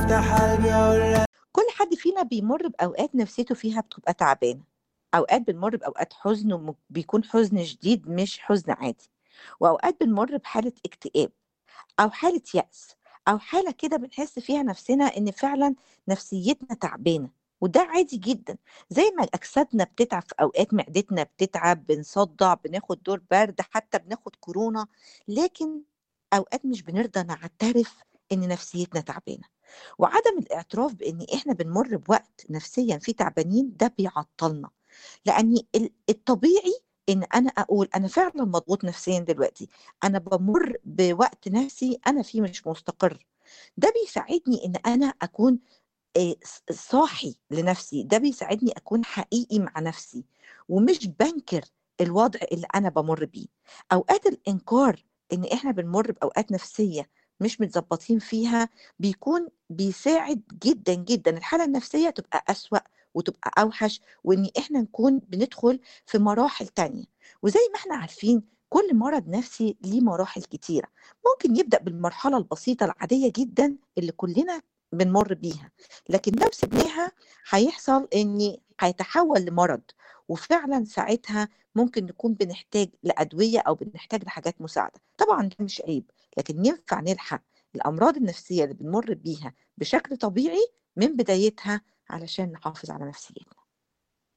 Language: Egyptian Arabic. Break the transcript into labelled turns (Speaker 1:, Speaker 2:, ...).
Speaker 1: بفتح قلبي اقول
Speaker 2: كل حد فينا بيمر بأوقات نفسيته فيها بتبقى تعبانة أوقات بنمر بأوقات حزن وبيكون حزن شديد مش حزن عادي وأوقات بنمر بحالة اكتئاب أو حالة يأس أو حالة كده بنحس فيها نفسنا إن فعلا نفسيتنا تعبانة وده عادي جدا زي ما أجسادنا بتتعب في أوقات معدتنا بتتعب بنصدع بناخد دور برد حتى بناخد كورونا لكن أوقات مش بنرضى نعترف إن نفسيتنا تعبانة وعدم الاعتراف بإن إحنا بنمر بوقت نفسيا فيه تعبانين ده بيعطلنا لأن ال- الطبيعي إن أنا أقول أنا فعلا مضغوط نفسيا دلوقتي أنا بمر بوقت نفسي أنا فيه مش مستقر ده بيساعدني إن أنا أكون آه، ص- صاحي لنفسي ده بيساعدني أكون حقيقي مع نفسي ومش بنكر الوضع اللي أنا بمر بيه أوقات الإنكار إن إحنا بنمر بأوقات نفسية مش متظبطين فيها بيكون بيساعد جدا جدا الحالة النفسية تبقى أسوأ وتبقى أوحش وإن إحنا نكون بندخل في مراحل تانية وزي ما إحنا عارفين كل مرض نفسي ليه مراحل كتيرة ممكن يبدأ بالمرحلة البسيطة العادية جدا اللي كلنا بنمر بيها لكن لو سبناها هيحصل ان هيتحول لمرض وفعلا ساعتها ممكن نكون بنحتاج لأدوية أو بنحتاج لحاجات مساعدة طبعا ده مش عيب لكن ينفع نلحق الأمراض النفسية اللي بنمر بيها بشكل طبيعي من بدايتها علشان نحافظ على نفسيتنا